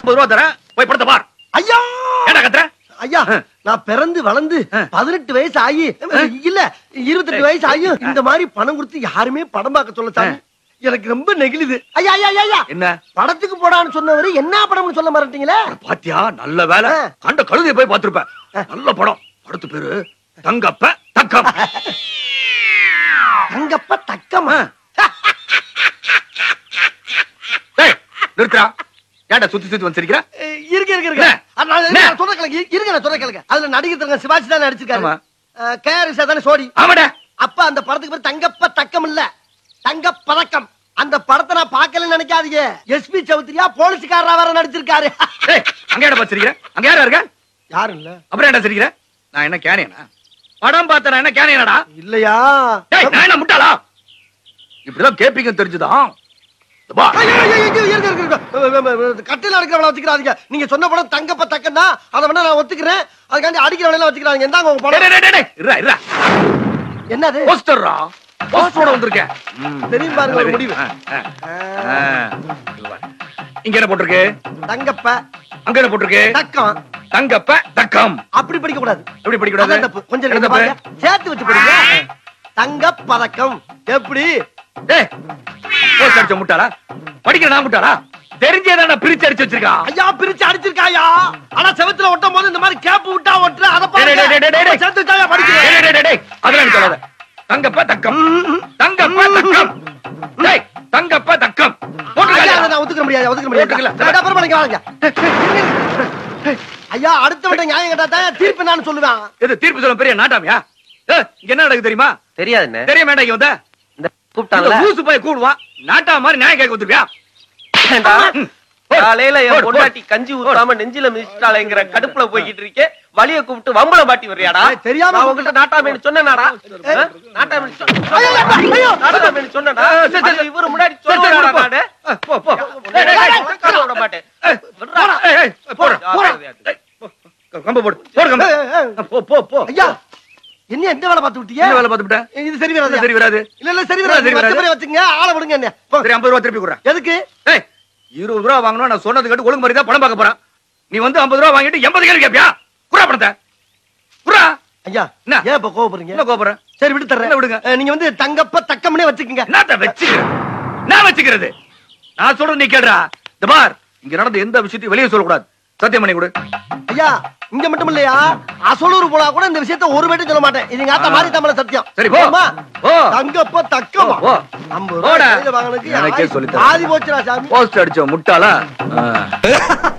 ஐம்பது ரூபா தரேன் போய் படத்தை பார் ஐயா ஏடா கத்துற ஐயா ஆ. நான் பிறந்து வளர்ந்து ஆ. பதினெட்டு வயசு ஆகி இல்ல இருபத்தெட்டு வயசு ஆகி இந்த மாதிரி பணம் கொடுத்து யாருமே படம் பார்க்க சொல்ல சாமி எனக்கு ரொம்ப நெகிழுது ஐயா ஐயா ஐயா, ஐயா என்ன படத்துக்கு போடான்னு சொன்னவரு என்ன படம்னு சொல்ல மாட்டீங்களே பாத்தியா நல்ல வேலை ஆ. கண்ட கழுதையை போய் பார்த்திருப்ப நல்ல படம் படத்து பேரு தங்கப்ப தக்கம் தங்கப்ப தக்கமா டேய், நிறுத்துறா ஏன்டா சுத்தி சுத்தி வந்திருக்கிற அஹ், இருங்க இருங்க இருங்க என்ன? அது நான் என்ன? நான் சொல்ற கேளுங்க இருங்க நான் சொல்ற கேளுங்க அதுல நடிகர் தங்க சிவாஜி தான் நடிச்சிருக்காரு ஆமா. கேஆர்எஸ் தானே சோடி ஆமாடா அப்ப அந்த படத்துக்கு பேர் தங்கப்ப தக்கம் இல்ல தங்க பதக்கம் அந்த படத்தை நான் பார்க்கலன்னு நினைக்காதீங்க எஸ்பி சௌத்ரியா போலீஸ்காரரா வேற நடிச்சிருக்காரு டேய், அங்க ஏடா பாத்து அங்க யாரா இருக்க யாரும் இல்ல அப்புறம் என்ன சிரிக்கிற நான் என்ன கேனியனா படம் பார்த்த நான் என்ன கேனியனடா இல்லையா டேய் நான் என்ன முட்டாளா இப்படிதான் கேப்பீங்க தெரிஞ்சுதான் இந்த பா. ஐயோ, ஐயோ, ஐயோ, இருங்க, இருங்க, இருங்க. அஹ், அஹ், அஹ், கட்டில அடிக்கிறவள வச்சுக்கிறாதீங்க நீங்க சொன்ன படம் தங்கப்ப தக்கன்னா அதை வேணா நான் ஒத்துக்கிறேன் அதுக்காண்டி அடிக்கிறவள வச்சுக்கிறாங்க இந்தாங்க உங்க டேய், படம் டேய், டேய், டேய், இருடா, இருடா. என்னது போஸ்டர்ரா போஸ்டரோட வந்திருக்கேன் ம். தெரியும் பாருங்க ஒரு முடிவு ஆ, ஆ, ஆ. இங்க பாரு. இங்க என்ன போட்டிருக்கு தங்கப்ப அங்க என்ன போட்டிருக்கு தக்கம் தங்கப்ப தக்கம் அப்படி படிக்க கூடாது எப்படி படிக்கூடாது அதான் தப்பு கொஞ்சம் என்ன இருங்க தப்பு? பாருங்க. சேர்த்து வச்சு படிங்க தங்க பதக்கம் எப்படி டேய், போஸ்ட் அடிச்ச முட்டாளா படிக்கிற நான் முட்டாளா தெரிஞ்சேதான் நான் பிரிச்சு அடிச்சு வச்சிருக்கான் ஐயா பிரிச்சு அடிச்சிருக்காயா ஆனா செவத்துல ஒட்டும் போது இந்த மாதிரி கேப் விட்டா ஒட்டுற அத டேய், டேய், டேய், டேய், டேய். சேர்த்து வச்சாயா டேய், படிக்கிறேன் டேய், டேய், டேய், அதெல்லாம் எனக்கு சொல்லாத. தங்கப்ப தக்கம் தங்கப்ப தக்கம் டேய், தங்கப்ப தக்கம் ஐயா போட்டுருக்காங்க. அதை நான் ஒத்துக்க முடியாது ஒத்துக்க முடியாது ஒத்துக்கல. வேண்டாம், அப்புறமா நீங்க வாங்க ஐயா அடுத்த விட்ட நியாயம் கேட்டா தான் தீர்ப்பு நான் சொல்லுவேன் இது தீர்ப்பு சொல்ல பெரிய நாட்டாமியா ஏய், இங்க என்ன நடக்குது தெரியுமா தெரியாது என்ன தெரிய வேண்டாம் இங்க வந்த இந்த இந்த கூப்பிட்டாங்கல்ல ஊசு போய் கூடுவான் நாட்டா மாதிரி நியாயம் கேட்க வந்துருவியா ஏண்டா? போடு, காலையில என் போடு, பொண்டாட்டி கஞ்சி ஊத்தாம நெஞ்சில மிதிச்சிட்டாளேங்கிற கடுப்புல போய்கிட்டு இருக்கேன் வலிய கூப்பிட்டு வம்பள மாட்டி வர்றியாடா ஏய், தெரியாம நான் உங்ககிட்ட நாட்டாமேனு சொன்னேனாடா ஆ? நாட்டாமேனு சொ- ஐயோ, ஐயோ, ஐயோ. நாட்டாமேனு சொன்னேனா ஆ, சரி, சரி, அது இவரு முன்னாடி சரி, சரி, சொல்லுவாடா போ. நானு அஹ், போ போ டேய், டேய், டேய், உட்கார விட மாட்டேன் ஏய், விட்றா. ஏய், ஏய், போடு, போடு. ஏய், போ. கம்பு போடு போடு கம்பு ஏய், ஏய், ஏய். போ போ போ ஐயா என்ன எந்த வேலை பார்த்து விட்டீங்க என்ன வேலை பார்த்துட்ட இது சரி வராது சரி வராது இல்ல இல்ல சரி சரி வராது வராது. மத்த மாதிரி வச்சுங்க ஆளை விடுங்க என்ன போ. சரி ஐம்பது ரூபா திருப்பி கொடுறேன் எதுக்கு ஏய் இருபது ரூபா வாங்கணும் நான் சொன்னது கேட்டு ஒழுங்கு மாதிரி தான் பணம் பார்க்க போறேன் நீ வந்து ஐம்பது ரூபா வாங்கிட்டு எண்பது கேள்வி கேப்பியா குறா பணத்தை குறா ஐயா என்ன? ஏன் இப்ப கோவப்படுறீங்க என்ன கோபுறேன் சரி விட்டு தர்றேன் என்ன விடுங்க? அஹ், நீங்க வந்து தங்கப்ப தக்கம்னே வச்சுக்கோங்க என்னத்த வச்சுக்கிறேன் நான் வச்சுக்கிறது நான் சொல்றது நீ கேடுறா இந்த பார் இங்க நடந்த எந்த விஷயத்தையும் வெளியே சொல்லக்கூடாது சத்தியம் பண்ணி கொடு ஐயா இங்க மட்டும் இல்லையா அசலூர் போனா கூட இந்த விஷயத்த ஒரு மட்டும் சொல்ல மாட்டேன் இது எங்க ஆத்தா ஆ. மாதிரி தமிழ சத்தியம் சரி, போ. போதுமா? போ. தங்கப்ப தக்கமா போ, போ. ஐம்பது போடா. ரூபாய் கையில வாங்கினதுக்கு எனக்கே ஆயி- சொல்லித் தரேன். ஆதி போச்சுடா சாமி போஸ்ட் அடிச்ச முட்டாளா ஆ.